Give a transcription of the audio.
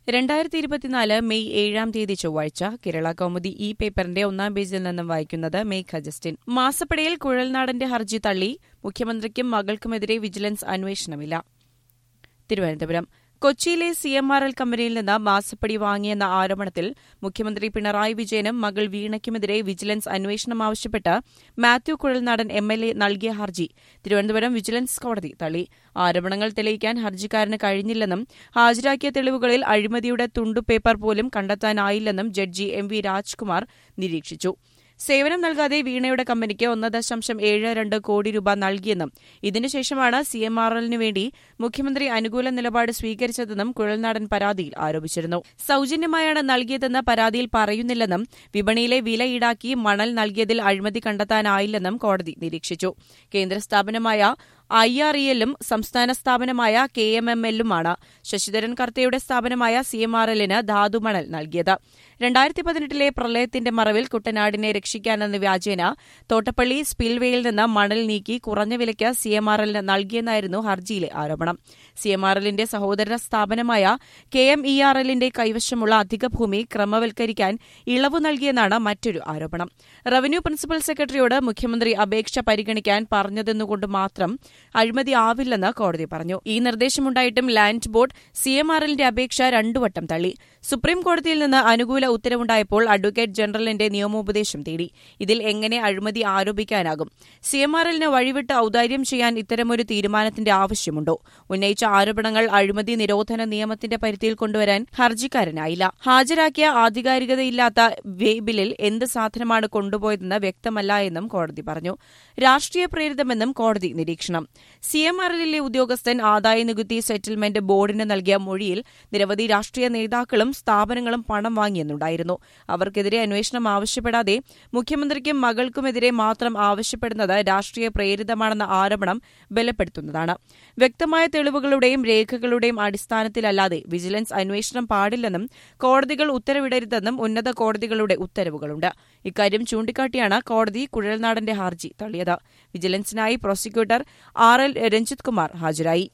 രണ്ടായിരത്തി ഇരുപത്തിനാല് മെയ് ഏഴാം തീയതി ചൊവ്വാഴ്ച കേരള കൗമുദി ഇ പേപ്പറിന്റെ ഒന്നാം പേജിൽ നിന്നും വായിക്കുന്നത് മേഘ ജസ്റ്റിൻ മാസപ്പടിയിൽ കുഴൽനാടന്റെ ഹർജി തള്ളി മുഖ്യമന്ത്രിക്കും മകൾക്കുമെതിരെ വിജിലൻസ് അന്വേഷണമില്ല തിരുവനന്തപുരം കൊച്ചിയിലെ സി എം ആർ എൽ കമ്പനിയിൽ നിന്ന് മാസപ്പടി വാങ്ങിയെന്ന ആരോപണത്തിൽ മുഖ്യമന്ത്രി പിണറായി വിജയനും മകൾ വീണയ്ക്കുമെതിരെ വിജിലൻസ് അന്വേഷണം ആവശ്യപ്പെട്ട് Mathew Kuzhalnadan M L A നൽകിയ ഹർജി തിരുവനന്തപുരം വിജിലൻസ് കോടതി തള്ളി ആരോപണങ്ങൾ തെളിയിക്കാൻ ഹർജിക്കാരന് കഴിഞ്ഞില്ലെന്നും ഹാജരാക്കിയ തെളിവുകളിൽ അഴിമതിയുടെ തുണ്ടുപേപ്പർ പോലും കണ്ടെത്താനായില്ലെന്നും ജഡ്ജി എം വി രാജ്കുമാർ നിരീക്ഷിച്ചു സേവനം നൽകാതെ വീണയുടെ കമ്പനിക്ക് ഒന്ന് ദശാംശം ഏഴ് രണ്ട് കോടി രൂപ നൽകിയെന്നും ഇതിനുശേഷമാണ് സി എം ആർ എല്ലിനു വേണ്ടി മുഖ്യമന്ത്രി അനുകൂല നിലപാട് സ്വീകരിച്ചതെന്നും കുഴൽനാടൻ പരാതിയിൽ ആരോപിച്ചിരുന്നു സൌജന്യമായാണ് നൽകിയതെന്ന് പരാതിയിൽ പറയുന്നില്ലെന്നും വിപണിയിലെ വില ഈടാക്കി മണൽ നൽകിയതിൽ അഴിമതി കണ്ടെത്താനായില്ലെന്നും കോടതി നിരീക്ഷിച്ചു കേന്ദ്ര സ്ഥാപനമായ ഐ ആർ ഇ എല്ലും സംസ്ഥാന സ്ഥാപനമായ കെ എം എം എല്ലുമാണ് ശശിധരൻ കർത്തയുടെ സ്ഥാപനമായ സി എം ആർ എല്ലിന് ധാതുമണൽ നൽകിയത് രണ്ടായിരത്തി പതിനെട്ടിലെ പ്രളയത്തിന്റെ മറവിൽ കുട്ടനാടിനെ രക്ഷിക്കാനെന്ന വ്യാജേന തോട്ടപ്പള്ളി സ്പിൽവേയിൽ നിന്ന് മണൽ നീക്കി കുറഞ്ഞ വിലയ്ക്ക് സി എം ആർ എല്ലിന് നൽകിയെന്നായിരുന്നു ഹർജിയിലെ ആരോപണം സി എം ആർ എല്ലിന്റെ സഹോദര സ്ഥാപനമായ കെ എം ഇ ആർ എല്ലിന്റെ കൈവശമുള്ള അധിക ഭൂമി ക്രമവൽക്കരിക്കാൻ ഇളവ് നൽകിയെന്നാണ് മറ്റൊരു ആരോപണം റവന്യൂ പ്രിൻസിപ്പൽ സെക്രട്ടറിയോട് മുഖ്യമന്ത്രി അപേക്ഷ പരിഗണിക്കാൻ പറഞ്ഞതെന്നുകൊണ്ട് മാത്രം അഴിമതി ആവില്ലെന്ന് കോടതി പറഞ്ഞു ഈ നിർദ്ദേശമുണ്ടായിട്ടും land board C M R എല്ലിന്റെ അപേക്ഷ രണ്ടുവട്ടം തള്ളി സുപ്രീം കോടതിയിൽ നിന്ന് അനുകൂല ഉത്തരവുണ്ടായപ്പോൾ അഡ്വക്കേറ്റ് ജനറലിന്റെ നിയമോപദേശം തേടി ഇതിൽ എങ്ങനെ അഴിമതി ആരോപിക്കാനാകും സി എം ആർ എല്ലിന് വഴിവിട്ട് ഔദാര്യം ചെയ്യാൻ ഇത്തരമൊരു തീരുമാനത്തിന്റെ ആവശ്യമുണ്ടോ ഉന്നയിച്ച ആരോപണങ്ങൾ അഴിമതി നിരോധന നിയമത്തിന്റെ പരിധിയിൽ കൊണ്ടുവരാൻ ഹർജിക്കാരനായില്ല ഹാജരാക്കിയ ആധികാരികതയില്ലാത്ത വേബിലിൽ എന്ത് സാധനമാണ് കൊണ്ടുപോയതെന്ന് വ്യക്തമല്ല എന്നും കോടതി പറഞ്ഞു രാഷ്ട്രീയ പ്രേരിതമെന്നും കോടതി നിരീക്ഷണം സി എം ആർ എല്ലിലെ ഉദ്യോഗസ്ഥൻ ആദായ നികുതി സെറ്റിൽമെന്റ് ബോർഡിന് നൽകിയ മൊഴിയിൽ നിരവധി രാഷ്ട്രീയ നേതാക്കളും സ്ഥാപനങ്ങളും പണം വാങ്ങിയെന്നുണ്ടായിരുന്നു അവർക്കെതിരെ അന്വേഷണം ആവശ്യപ്പെടാതെ മുഖ്യമന്ത്രിക്കും മകൾക്കുമെതിരെ മാത്രം ആവശ്യപ്പെടുന്നത് രാഷ്ട്രീയ പ്രേരിതമാണെന്ന ആരോപണം ബലപ്പെടുത്തുന്നതാണ് വ്യക്തമായ തെളിവുകളുടെയും രേഖകളുടെയും അടിസ്ഥാനത്തിലല്ലാതെ വിജിലൻസ് അന്വേഷണം പാടില്ലെന്നും കോടതികൾ ഉത്തരവിടരുതെന്നും ഉന്നത കോടതികളുടെ ഉത്തരവുകളുണ്ട് ഇക്കാര്യം ചൂണ്ടിക്കാട്ടിയാണ് കോടതി കുഴൽനാടന്റെ ഹർജി തള്ളിയത് വിജിലൻസിനായി prosecutor R L Ranjith Kumar ഹാജരായി